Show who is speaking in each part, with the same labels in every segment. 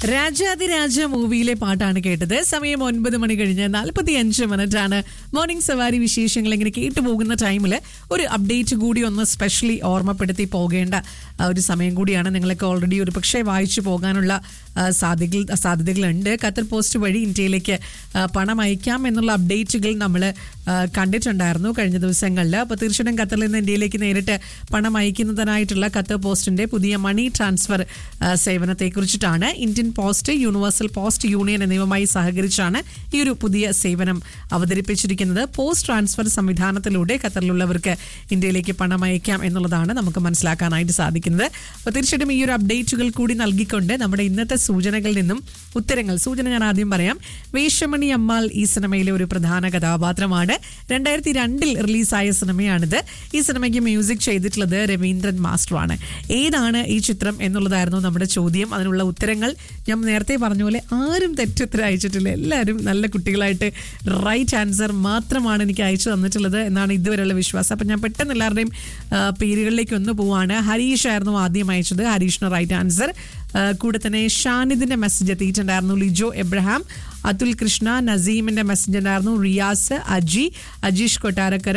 Speaker 1: രാജാതിരാജ മൂവിയിലെ പാട്ടാണ് കേട്ടത് സമയം ഒൻപത് മണി കഴിഞ്ഞ് നാൽപ്പത്തി അഞ്ച് മിനിറ്റ് ആണ് മോർണിംഗ് സവാരി വിശേഷങ്ങൾ ഇങ്ങനെ കേട്ടു പോകുന്ന ടൈമിൽ ഒരു അപ്ഡേറ്റ് കൂടി ഒന്ന് സ്പെഷ്യലി ഓർമ്മപ്പെടുത്തി പോകേണ്ട ആ, ഒരു സമയം കൂടിയാണ് നിങ്ങളൊക്കെ ഓൾറെഡി ഒരു പക്ഷേ വായിച്ചു പോകാനുള്ള ആ, സാധ്യതകൾ സാധ്യതകളുണ്ട് ഖത്തർ പോസ്റ്റ് വഴി ഇന്ത്യയിലേക്ക് ആ, പണം അയക്കാം എന്നുള്ള അപ്ഡേറ്റുകൾ നമ്മൾ കണ്ടിട്ടുണ്ടായിരുന്നു കഴിഞ്ഞ ദിവസങ്ങളിൽ അപ്പോൾ തീർച്ചയായിട്ടും ഖത്തറിൽ നിന്ന് ഇന്ത്യയിലേക്ക് നേരിട്ട് പണം അയക്കുന്നതിനായിട്ടുള്ള ഖത്തർ പോസ്റ്റിന്റെ പുതിയ മണി ട്രാൻസ്ഫർ ആ, സേവനത്തെക്കുറിച്ചിട്ടാണ് Indian post universal post union എന്നിവയുമായി സഹകരിച്ചാണ് ഈ ഒരു പുതിയ സേവനം അവതരിപ്പിച്ചിരിക്കുന്നത് പോസ്റ്റ് ട്രാൻസ്ഫർ സംവിധാനത്തിലൂടെ ഖത്തറിലുള്ളവർക്ക് ഇന്ത്യയിലേക്ക് പണം അയക്കാം എന്നുള്ളതാണ് നമുക്ക് മനസ്സിലാക്കാനായിട്ട് സാധിക്കുന്നത് അപ്പോൾ തീർച്ചയായിട്ടും ഈ ഒരു അപ്ഡേറ്റുകൾ കൂടി നൽകിക്കൊണ്ട് നമ്മുടെ ഇന്നത്തെ സൂചനകളിൽ നിന്നും ഉത്തരങ്ങൾ സൂചന ഞാൻ ആദ്യം പറയാം വേഷമണി അമ്മാൾ ഈ സിനിമയിലെ ഒരു പ്രധാന കഥാപാത്രമാണ് രണ്ടായിരത്തി രണ്ടിൽ റിലീസായ സിനിമയാണിത് ഈ സിനിമയ്ക്ക് മ്യൂസിക് ചെയ്തിട്ടുള്ളത് രവീന്ദ്രൻ മാസ്റ്ററാണ് ഏതാണ് ഈ ചിത്രം എന്നുള്ളതായിരുന്നു നമ്മുടെ ചോദ്യം അതിനുള്ള ഉത്തരങ്ങൾ ഞാൻ നേരത്തെ പറഞ്ഞ പോലെ ആരും തെറ്റുത്തരം അയച്ചിട്ടില്ല എല്ലാവരും നല്ല കുട്ടികളായിട്ട് റൈറ്റ് ആൻസർ മാത്രമാണ് എനിക്ക് അയച്ചു തന്നിട്ടുള്ളത് എന്നാണ് ഇതുവരെയുള്ള വിശ്വാസം അപ്പം ഞാൻ പെട്ടെന്ന് എല്ലാവരുടെയും ആ, പേരുകളിലേക്ക് ഒന്ന് പോവാണ് ഹരീഷ് ആയിരുന്നു ആദ്യം അയച്ചത് ഹരീഷിന് റൈറ്റ് ആൻസർ ആ, കൂടെ തന്നെ ഷാനിദിന്റെ മെസ്സേജ് എത്തിയിട്ടുണ്ടായിരുന്നു ലിജോ എബ്രഹാം അതുൽ കൃഷ്ണ നസീമിന്റെ മെസ്സേജ് ഉണ്ടായിരുന്നു റിയാസ് അജി അജീഷ് കൊട്ടാരക്കര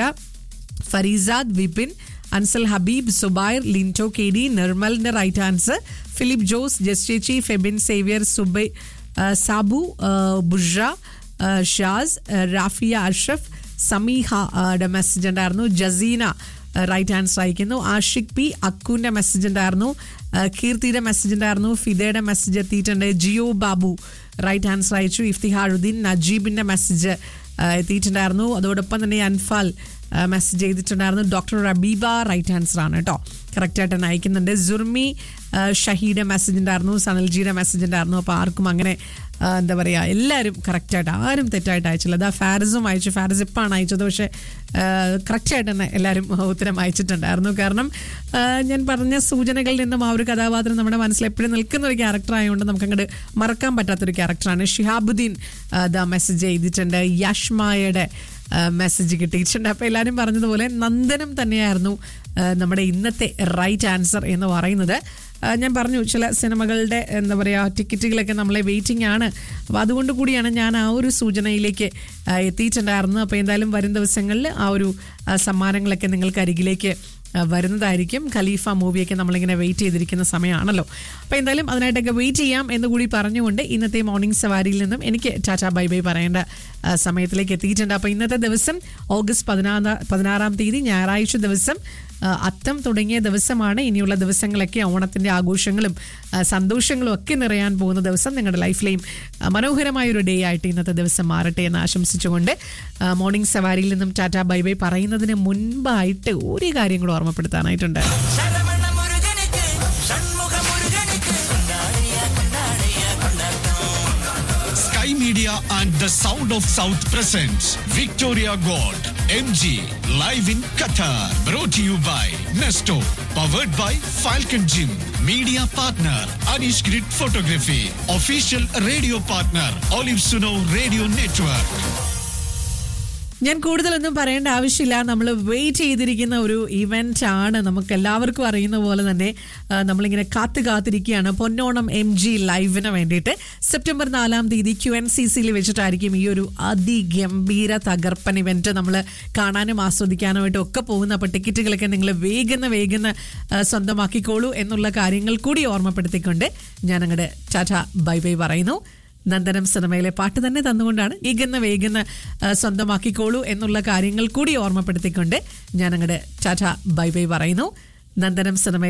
Speaker 1: ഫരീസാദ് വിപിൻ അൻസൽ ഹബീബ് സുബൈർ ലിൻറ്റോ കെ ഡി നിർമ്മലിന്റെ റൈറ്റ് ആൻസർ ഫിലിപ്പ് ജോസ് ജസ്റ്റേച്ചി ഫെബിൻ സേവിയർ സുബൈ ആ, സാബു ആ, ബുഷ്ര ആ, ഷാസ് ആ, റാഫിയ അഷ്റഫ് സമീഹ ആ, ടെ മെസ്സേജ് ഉണ്ടായിരുന്നു ജസീന റൈറ്റ് ആൻസർ അയക്കുന്നു ആഷിഖ് പി അക്കുവിന്റെ മെസ്സേജ് ഉണ്ടായിരുന്നു ആ, കീർത്തിയുടെ മെസ്സേജ് ഉണ്ടായിരുന്നു ഫിദയുടെ മെസ്സേജ് എത്തിയിട്ടുണ്ട് ജിയോ ബാബു റൈറ്റ് ആൻസർ അയച്ചു ഇഫ്തിഹാറുദ്ദീൻ നജീബിന്റെ മെസ്സേജ് എത്തിയിട്ടുണ്ടായിരുന്നു അതോടൊപ്പം തന്നെ അൻഫാൽ മെസ്സേജ് ചെയ്തിട്ടുണ്ടായിരുന്നു ഡോക്ടർ റബീബ റൈറ്റ് ആൻസർ ആണ് കേട്ടോ കറക്റ്റായിട്ട് തന്നെ അയക്കുന്നുണ്ട് സുർമി ആ, ഷഹീയുടെ മെസ്സേജ് ഉണ്ടായിരുന്നു സനൽജിയുടെ മെസ്സേജ് ഉണ്ടായിരുന്നു അപ്പോൾ ആർക്കും അങ്ങനെ ആ, എന്താ പറയുക എല്ലാവരും കറക്റ്റായിട്ട് ആരും തെറ്റായിട്ട് അയച്ചില്ല അതാ ഫാരിസും അയച്ചു ഫാരിസ് ഇപ്പാണ് അയച്ചത് പക്ഷേ കറക്റ്റായിട്ട് തന്നെ എല്ലാവരും ഉത്തരം അയച്ചിട്ടുണ്ടായിരുന്നു കാരണം ആ, ഞാൻ പറഞ്ഞ സൂചനകളിൽ നിന്നും ആ ഒരു കഥാപാത്രം നമ്മുടെ മനസ്സിൽ എപ്പോഴും നിൽക്കുന്ന ഒരു ക്യാരക്ടർ ആയതുകൊണ്ട് നമുക്ക് അങ്ങോട്ട് മറക്കാൻ പറ്റാത്തൊരു ക്യാരക്ടറാണ് ഷിഹാബുദ്ദീൻ ആ, ദാ മെസ്സേജ് ചെയ്തിട്ടുണ്ട് യഷ്മായയുടെ മെസ്സേജ് കിട്ടിയിട്ടുണ്ട് അപ്പോൾ എല്ലാവരും പറഞ്ഞതുപോലെ നന്ദനം തന്നെയായിരുന്നു ആ, നമ്മുടെ ഇന്നത്തെ റൈറ്റ് ആൻസർ എന്ന് പറയുന്നത് ആ, ഞാൻ പറഞ്ഞു ചില സിനിമകളുടെ എന്താ പറയുക ടിക്കറ്റുകളൊക്കെ നമ്മളെ വെയിറ്റിംഗ് ആണ് അപ്പോൾ അതുകൊണ്ട് കൂടിയാണ് ഞാൻ ആ ഒരു സൂചനയിലേക്ക് ആ, എത്തിയിട്ടുണ്ടായിരുന്നത് അപ്പോൾ എന്തായാലും വരും ദിവസങ്ങളിൽ ആ ഒരു ആ, സമ്മാനങ്ങളൊക്കെ നിങ്ങൾക്ക് അരികിലേക്ക് ആ, വരുന്നതായിരിക്കും ഖലീഫ മൂവിയൊക്കെ നമ്മളിങ്ങനെ വെയിറ്റ് ചെയ്തിരിക്കുന്ന സമയമാണല്ലോ അപ്പോൾ എന്തായാലും അതിനായിട്ടൊക്കെ വെയിറ്റ് ചെയ്യാം എന്ന് കൂടി പറഞ്ഞുകൊണ്ട് ഇന്നത്തെ മോർണിംഗ് സവാരിയിൽ നിന്നും എനിക്ക് ടാറ്റാ ബൈ ബൈ പറയേണ്ട ആ, സമയത്തിലേക്ക് എത്തിയിട്ടുണ്ട് അപ്പോൾ ഇന്നത്തെ ദിവസം ഓഗസ്റ്റ് പതിനാറാം പതിനാറാം തീയതി ഞായറാഴ്ച ദിവസം ആ, അത്തം തുടങ്ങിയ ദിവസമാണ് ഇനിയുള്ള ദിവസങ്ങളൊക്കെ ഓണത്തിൻ്റെ ആഘോഷങ്ങളും ആ, സന്തോഷങ്ങളും ഒക്കെ നിറയാൻ പോകുന്ന ദിവസം നിങ്ങളുടെ ലൈഫിലെയും ആ, മനോഹരമായ ഒരു ഡേ ആയിട്ട് ഇന്നത്തെ ദിവസം മാറട്ടെ എന്ന് ആശംസിച്ചുകൊണ്ട് ആ, മോർണിംഗ് സവാരിയിൽ നിന്നും ടാറ്റാ ബൈ ബൈ പറയുന്നതിന് മുൻപായിട്ട് ഒരു കാര്യം കൂടെ ഓർമ്മപ്പെടുത്താനായിട്ടുണ്ട്
Speaker 2: சரவண முருகனுக்கு சண்முக முருகனுக்கு கொண்டாடியா கொண்டாடியா கொண்டாட்டம்
Speaker 3: Sky Media and the Sound of South presents Victoria Gold MG live in Qatar. Brought to you by Nesto. Powered by Falcon Gym. Media partner Anish Grid Photography. Official radio partner Olive Suno Radio Network.
Speaker 1: ഞാൻ കൂടുതലൊന്നും പറയേണ്ട ആവശ്യമില്ല നമ്മൾ wait ചെയ്തിരിക്കുന്ന ഒരു event ആണ് നമുക്ക് എല്ലാവർക്കും അറിയുന്ന പോലെ തന്നെ ആ, നമ്മളിങ്ങനെ കാത്തു കാത്തിരിക്കുകയാണ് പൊന്നോണം എം ജി ലൈവിന് വേണ്ടിയിട്ട് സെപ്റ്റംബർ നാലാം തീയതി ക്യു എൻ സി സിയിൽ വെച്ചിട്ടായിരിക്കും ഈ ഒരു അതിഗംഭീര തകർപ്പൻ ഇവന്റ് നമ്മൾ കാണാനും ആസ്വദിക്കാനുമായിട്ടും ഒക്കെ പോകുന്ന അപ്പോൾ ടിക്കറ്റുകളൊക്കെ നിങ്ങൾ വേഗന്ന് വേഗന്ന് ആ, സ്വന്തമാക്കിക്കോളൂ എന്നുള്ള കാര്യങ്ങൾ കൂടി ഓർമ്മപ്പെടുത്തിക്കൊണ്ട് ഞാൻ അങ്ങോട്ട് ടാറ്റ ബൈ ബൈ പറയുന്നു നന്ദനം സിനിമയിലെ പാട്ട് തന്നെ തന്നുകൊണ്ടാണ് വേഗന്ന് വേഗന്ന് ആ, സ്വന്തമാക്കിക്കോളൂ എന്നുള്ള കാര്യങ്ങൾ കൂടി ഓർമ്മപ്പെടുത്തിക്കൊണ്ട് ഞാൻ അങ്ങോട്ട് ടാറ്റ ബൈ ബൈ പറയുന്നു നന്ദനം സിനിമയിൽ